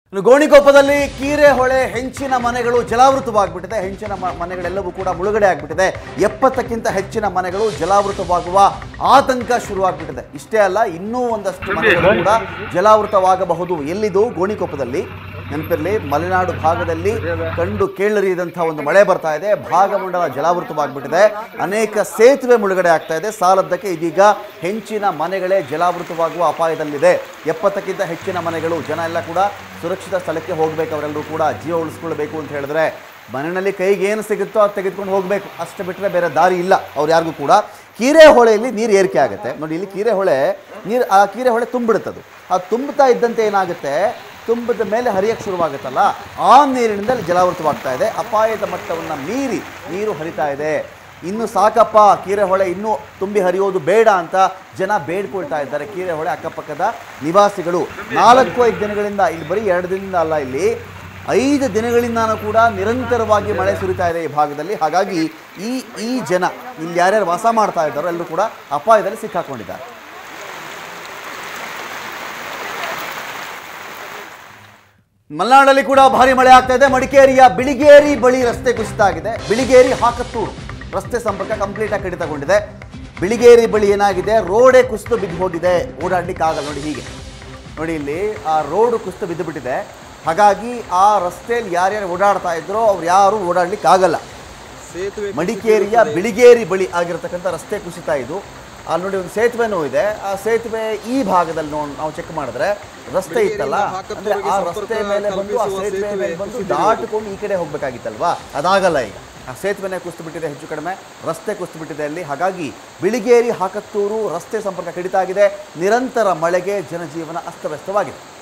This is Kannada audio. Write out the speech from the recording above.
ಇನ್ನು ಗೋಣಿಕೊಪ್ಪದಲ್ಲಿ ಕೀರೆ ಹೊಳೆ ಹೆಂಚಿನ ಮನೆಗಳು ಜಲಾವೃತವಾಗ್ಬಿಟ್ಟಿದೆ ಹೆಂಚಿನ ಮ- ಮನೆಗಳೆಲ್ಲವೂ ಕೂಡ ಮುಳುಗಡೆ ಆಗ್ಬಿಟ್ಟಿದೆ ಎಪ್ಪತ್ತಕ್ಕಿಂತ ಹೆಚ್ಚಿನ ಮನೆಗಳು ಜಲಾವೃತವಾಗುವ ಆತಂಕ ಶುರುವಾಗ್ಬಿಟ್ಟಿದೆ ಇಷ್ಟೇ ಅಲ್ಲ ಇನ್ನೂ ಒಂದಷ್ಟು ಮನೆಗಳು ಕೂಡ ಜಲಾವೃತವಾಗಬಹುದು ಎಲ್ಲಿದು ಗೋಣಿಕೊಪ್ಪದಲ್ಲಿ ನೆನಪಿರಲಿ ಮಲೆನಾಡು ಭಾಗದಲ್ಲಿ ಕಂಡು ಕೇಳರಿಯದಂಥ ಒಂದು ಮಳೆ ಬರ್ತಾ ಇದೆ ಭಾಗಮಂಡಲ ಜಲಾವೃತವಾಗ್ಬಿಟ್ಟಿದೆ ಅನೇಕ ಸೇತುವೆ ಮುಳುಗಡೆ ಆಗ್ತಾ ಇದೆ ಸಾಲದ್ದಕ್ಕೆ ಇದೀಗ ಹೆಂಚಿನ ಮನೆಗಳೇ ಜಲಾವೃತವಾಗುವ ಅಪಾಯದಲ್ಲಿದೆ ಎಪ್ಪತ್ತಕ್ಕಿಂತ ಹೆಚ್ಚಿನ ಮನೆಗಳು ಜನ ಎಲ್ಲ ಕೂಡ ಸುರಕ್ಷಿತ ಸ್ಥಳಕ್ಕೆ ಹೋಗಬೇಕು ಅವರೆಲ್ಲರೂ ಕೂಡ ಜೀವ ಉಳಿಸ್ಕೊಳ್ಬೇಕು ಅಂತ ಹೇಳಿದ್ರೆ ಮನೆಯಲ್ಲಿ ಕೈಗೆ ಏನು ಸಿಗುತ್ತೋ ಅದು ತೆಗೆದುಕೊಂಡು ಹೋಗಬೇಕು ಅಷ್ಟು ಬಿಟ್ಟರೆ ಬೇರೆ ದಾರಿ ಇಲ್ಲ ಅವ್ರು ಯಾರಿಗೂ ಕೂಡ ಕೀರೆ ಹೊಳೆಯಲ್ಲಿ ನೀರು ಏರಿಕೆ ಆಗುತ್ತೆ ನೋಡಿ ಇಲ್ಲಿ ಕೀರೆ ಹೊಳೆ ನೀರು ಆ ಕೀರೆ ಹೊಳೆ ತುಂಬಿಡುತ್ತದು ಆ ತುಂಬುತ್ತಾ ಇದ್ದಂತೆ ಏನಾಗುತ್ತೆ ತುಂಬಿದ ಮೇಲೆ ಹರಿಯಕ್ಕೆ ಶುರುವಾಗುತ್ತಲ್ಲ ಆ ನೀರಿನಿಂದ ಅಲ್ಲಿ ಜಲಾವೃತವಾಗ್ತಾ ಇದೆ ಅಪಾಯದ ಮಟ್ಟವನ್ನು ಮೀರಿ ನೀರು ಹರಿತಾ ಇದೆ ಇನ್ನು ಸಾಕಪ್ಪ ಕೀರೆ ಹೊಳೆ ಇನ್ನೂ ತುಂಬಿ ಹರಿಯೋದು ಬೇಡ ಅಂತ ಜನ ಬೇಡ್ಕೊಳ್ತಾ ಇದ್ದಾರೆ ಕೀರೆ ಹೊಳೆ ಅಕ್ಕಪಕ್ಕದ ನಿವಾಸಿಗಳು ನಾಲ್ಕು ಐದು ದಿನಗಳಿಂದ ಇಲ್ಲಿ ಬರೀ ಎರಡು ದಿನದಿಂದ ಅಲ್ಲ ಇಲ್ಲಿ ಐದು ದಿನಗಳಿಂದಾನೂ ಕೂಡ ನಿರಂತರವಾಗಿ ಮಳೆ ಸುರಿತಾ ಇದೆ ಈ ಭಾಗದಲ್ಲಿ ಹಾಗಾಗಿ ಈ ಈ ಜನ ಇಲ್ಲಿ ಯಾರ್ಯಾರು ವಾಸ ಮಾಡ್ತಾ ಇದ್ದಾರೋ ಎಲ್ಲರೂ ಕೂಡ ಅಪಾಯದಲ್ಲಿ ಸಿಕ್ಕಾಕೊಂಡಿದ್ದಾರೆ ಮಲೆನಾಡಲ್ಲಿ ಕೂಡ ಭಾರಿ ಮಳೆ ಆಗ್ತಾ ಇದೆ ಮಡಿಕೇರಿಯ ಬಿಳಿಗೇರಿ ಬಳಿ ರಸ್ತೆ ಕುಸಿತ ಆಗಿದೆ ಬಿಳಿಗೇರಿ ಹಾಕತ್ತೂರು ರಸ್ತೆ ಸಂಪರ್ಕ ಕಂಪ್ಲೀಟ್ ಆಗಿ ಕಡಿತಗೊಂಡಿದೆ ಬಿಳಿಗೇರಿ ಬಳಿ ಏನಾಗಿದೆ ರೋಡೇ ಕುಸಿದು ಬಿದ್ದು ಹೋಗಿದೆ ಓಡಾಡ್ಲಿಕ್ಕೆ ಆಗಲ್ಲ ನೋಡಿ ಹೀಗೆ ನೋಡಿ ಇಲ್ಲಿ ಆ ರೋಡ್ ಕುಸಿದು ಬಿದ್ದು ಬಿಟ್ಟಿದೆ ಹಾಗಾಗಿ ಆ ರಸ್ತೆಯಲ್ಲಿ ಯಾರ್ಯಾರು ಓಡಾಡ್ತಾ ಇದ್ರೋ ಅವ್ರು ಯಾರು ಓಡಾಡ್ಲಿಕ್ಕೆ ಆಗಲ್ಲ ಸೇತುವೆ ಮಡಿಕೇರಿಯ ಬಿಳಿಗೇರಿ ಬಳಿ ಆಗಿರತಕ್ಕಂಥ ರಸ್ತೆ ಕುಸಿತ ಇದು ಅಲ್ಲಿ ನೋಡಿ ಒಂದು ಸೇತುವೆನೂ ಇದೆ ಆ ಸೇತುವೆ ಈ ಭಾಗದಲ್ಲಿ ನೋಡಿ ನಾವು ಚೆಕ್ ಮಾಡಿದ್ರೆ ರಸ್ತೆ ಇತ್ತಲ್ಲ ಅಂದ್ರೆ ಆ ರಸ್ತೆ ಮೇಲೆ ಬಂದು ಆ ಸೇತುವೆ ಮೇಲೆ ಬಂದು ದಾಟಿಕೊಂಡು ಈ ಕಡೆ ಹೋಗ್ಬೇಕಾಗಿತ್ತಲ್ವಾ ಅದಾಗಲ್ಲ ಈಗ ಆ ಸೇತುವೆನೇ ಕುಸಿದು ಬಿಟ್ಟಿದೆ ಹೆಚ್ಚು ಕಡಿಮೆ ರಸ್ತೆ ಕುಸಿದು ಬಿಟ್ಟಿದೆ ಅಲ್ಲಿ ಹಾಗಾಗಿ ಬಿಳಿಗೇರಿ ಹಾಕತ್ತೂರು ರಸ್ತೆ ಸಂಪರ್ಕ ಕಡಿತ ಆಗಿದೆ ನಿರಂತರ ಮಳೆಗೆ ಜನಜೀವನ ಅಸ್ತವ್ಯಸ್ತವಾಗಿದೆ